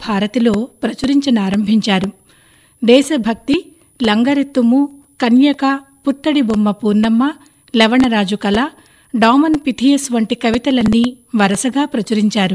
భారతిలో ప్రచురించనారంభించారు దేశభక్తి లంగరెత్తుము కన్యక పుత్తడి బొమ్మ పూర్ణమ్మ లవణరాజు కళ డామన్ పిథియస్ వంటి కవితలన్నీ వరుసగా ప్రచురించారు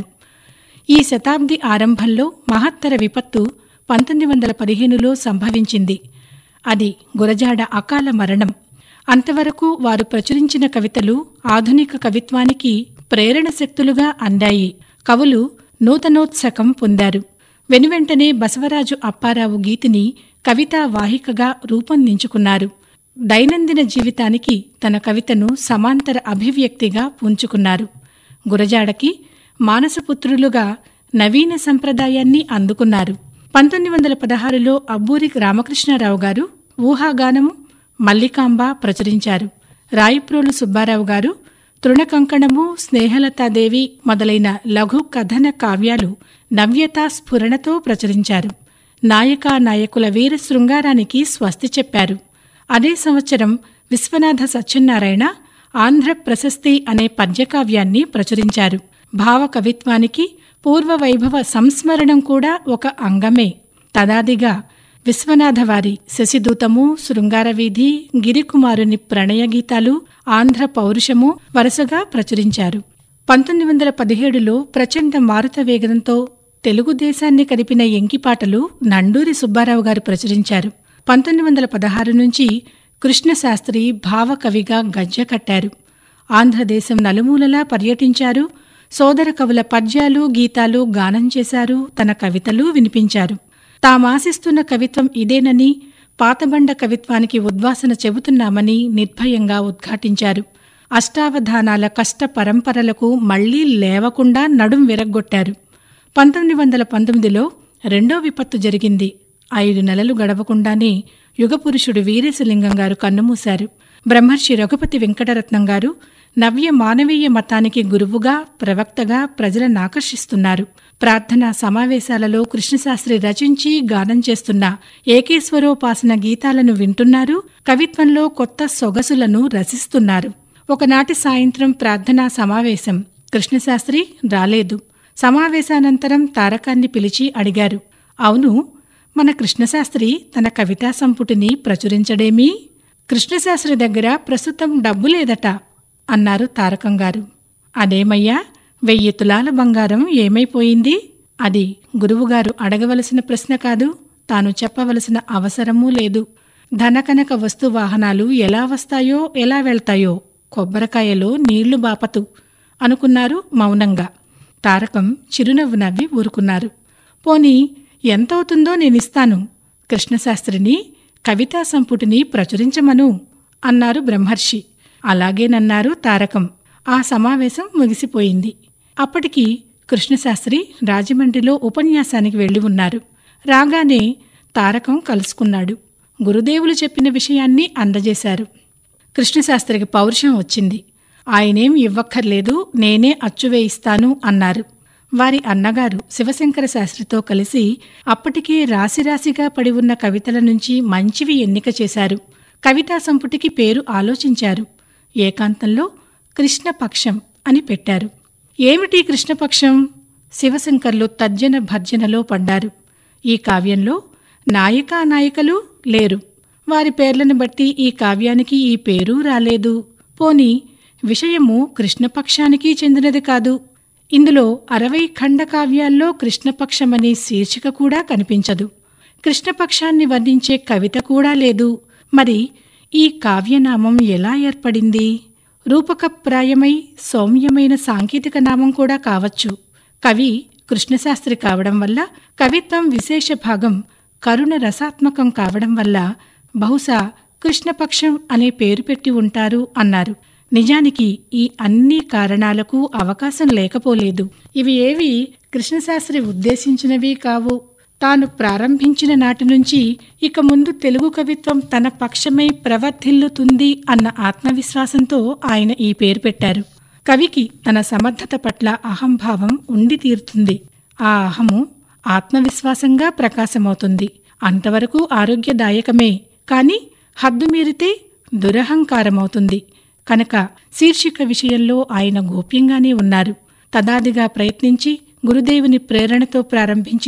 ఈ శతాబ్ది ఆరంభంలో మహత్తర విపత్తు పంతొమ్మిది వందల పదిహేనులో సంభవించింది అది గురజాడ అకాల మరణం అంతవరకు వారు ప్రచురించిన కవితలు ఆధునిక కవిత్వానికి ప్రేరణ శక్తులుగా అందాయి కవులు నూతనోత్సకం పొందారు వెనువెంటనే బసవరాజు అప్పారావు గీతిని కవితా వాహికగా రూపొందించుకున్నారు దైనందిన జీవితానికి తన కవితను సమాంతర అభివ్యక్తిగా పూంచుకున్నారు గురజాడకి మానసపుత్రులుగా నవీన సంప్రదాయాన్ని అందుకున్నారు పంతొమ్మిది వందల పదహారులో అబ్బూరి రామకృష్ణారావు గారు ఊహాగానము మల్లికాంబ ప్రచురించారు రాయిప్రోలు సుబ్బారావు గారు తృణకంకణము స్నేహలతాదేవి మొదలైన లఘు కథన కావ్యాలు నవ్యతా స్ఫురణతో ప్రచురించారు నాయకా నాయకుల వీర శృంగారానికి స్వస్తి చెప్పారు అదే సంవత్సరం విశ్వనాథ సత్యనారాయణ ఆంధ్ర ప్రశస్తి అనే పద్యకావ్యాన్ని ప్రచురించారు భావ కవిత్వానికి పూర్వ వైభవ సంస్మరణం కూడా ఒక అంగమే తదాదిగా విశ్వనాథవారి శశిదూతము శృంగారవీధి గిరికుమారుని ప్రణయ గీతాలు ఆంధ్ర పౌరుషము వరుసగా ప్రచురించారు పంతొమ్మిది వందల పదిహేడులో ప్రచండ మారుత వేగంతో తెలుగుదేశాన్ని కదిపిన ఎంకిపాటలు నండూరి సుబ్బారావు గారు ప్రచురించారు పంతొమ్మిది వందల పదహారు నుంచి కృష్ణశాస్త్రి భావకవిగా గజ్జ కట్టారు ఆంధ్రదేశం నలుమూలలా పర్యటించారు సోదర కవుల పద్యాలు గీతాలు గానం చేశారు తన కవితలు వినిపించారు తామాశిస్తున్న కవిత్వం ఇదేనని పాతబండ కవిత్వానికి ఉద్వాసన చెబుతున్నామని నిర్భయంగా ఉద్ఘాటించారు అష్టావధానాల కష్ట పరంపరలకు మళ్లీ లేవకుండా నడుం విరగ్గొట్టారు పంతొమ్మిది వందల పంతొమ్మిదిలో రెండో విపత్తు జరిగింది ఐదు నెలలు గడవకుండానే యుగపురుషుడు వీరేశలింగం గారు కన్నుమూశారు బ్రహ్మర్షి రఘుపతి వెంకటరత్నం గారు నవ్య మానవీయ మతానికి గురువుగా ప్రవక్తగా ప్రజలను ఆకర్షిస్తున్నారు ప్రార్థనా సమావేశాలలో కృష్ణశాస్త్రి రచించి గానం చేస్తున్న ఏకేశ్వరోపాసన గీతాలను వింటున్నారు కవిత్వంలో కొత్త సొగసులను రసిస్తున్నారు ఒకనాటి సాయంత్రం ప్రార్థనా సమావేశం కృష్ణశాస్త్రి రాలేదు సమావేశానంతరం తారకాన్ని పిలిచి అడిగారు అవును మన కృష్ణశాస్త్రి తన కవితా సంపుటిని ప్రచురించడేమీ కృష్ణశాస్త్రి దగ్గర ప్రస్తుతం డబ్బు లేదట అన్నారు తారకం గారు అదేమయ్యా వెయ్యి తులాల బంగారం ఏమైపోయింది అది గురువుగారు అడగవలసిన ప్రశ్న కాదు తాను చెప్పవలసిన అవసరమూ లేదు ధనకనక వస్తు వాహనాలు ఎలా వస్తాయో ఎలా వెళ్తాయో కొబ్బరికాయలో నీళ్లు బాపతు అనుకున్నారు మౌనంగా తారకం చిరునవ్వు నవ్వి ఊరుకున్నారు పోనీ ఎంతవుతుందో నేనిస్తాను కృష్ణశాస్త్రిని కవితా సంపుటిని ప్రచురించమను అన్నారు బ్రహ్మర్షి అలాగేనన్నారు తారకం ఆ సమావేశం ముగిసిపోయింది అప్పటికి కృష్ణశాస్త్రి రాజమండ్రిలో ఉపన్యాసానికి వెళ్లి ఉన్నారు రాగానే తారకం కలుసుకున్నాడు గురుదేవులు చెప్పిన విషయాన్ని అందజేశారు కృష్ణశాస్త్రికి పౌరుషం వచ్చింది ఆయనేం ఇవ్వక్కర్లేదు నేనే అచ్చువేయిస్తాను అన్నారు వారి అన్నగారు శివశంకర శాస్త్రితో కలిసి అప్పటికే రాశిరాశిగా పడి ఉన్న కవితల నుంచి మంచివి ఎన్నిక చేశారు కవితా సంపుటికి పేరు ఆలోచించారు ఏకాంతంలో కృష్ణపక్షం అని పెట్టారు ఏమిటి కృష్ణపక్షం శివశంకర్లు తర్జన భర్జనలో పడ్డారు ఈ కావ్యంలో నాయికా నాయకులు లేరు వారి పేర్లను బట్టి ఈ కావ్యానికి ఈ పేరు రాలేదు పోని విషయము కృష్ణపక్షానికి చెందినది కాదు ఇందులో అరవై ఖండ కావ్యాల్లో కృష్ణపక్షమనే శీర్షిక కూడా కనిపించదు కృష్ణపక్షాన్ని వర్ణించే కవిత కూడా లేదు మరి ఈ కావ్యనామం ఎలా ఏర్పడింది రూపకప్రాయమై సౌమ్యమైన సాంకేతిక నామం కూడా కావచ్చు కవి కృష్ణశాస్త్రి కావడం వల్ల కవిత్వం విశేష భాగం కరుణ రసాత్మకం కావడం వల్ల బహుశా కృష్ణపక్షం అనే పేరు పెట్టి ఉంటారు అన్నారు నిజానికి ఈ అన్ని కారణాలకు అవకాశం లేకపోలేదు ఇవి ఏవి కృష్ణశాస్త్రి ఉద్దేశించినవి కావు తాను ప్రారంభించిన నాటి నుంచి ఇక ముందు తెలుగు కవిత్వం తన పక్షమై ప్రవర్ధిల్లుతుంది అన్న ఆత్మవిశ్వాసంతో ఆయన ఈ పేరు పెట్టారు కవికి తన సమర్థత పట్ల అహంభావం ఉండి తీరుతుంది ఆ అహము ఆత్మవిశ్వాసంగా ప్రకాశమవుతుంది అంతవరకు ఆరోగ్యదాయకమే కాని హద్దు మీరితే దురహంకారమవుతుంది కనుక శీర్షిక విషయంలో ఆయన గోప్యంగానే ఉన్నారు తదాదిగా ప్రయత్నించి గురుదేవుని ప్రేరణతో ప్రారంభించి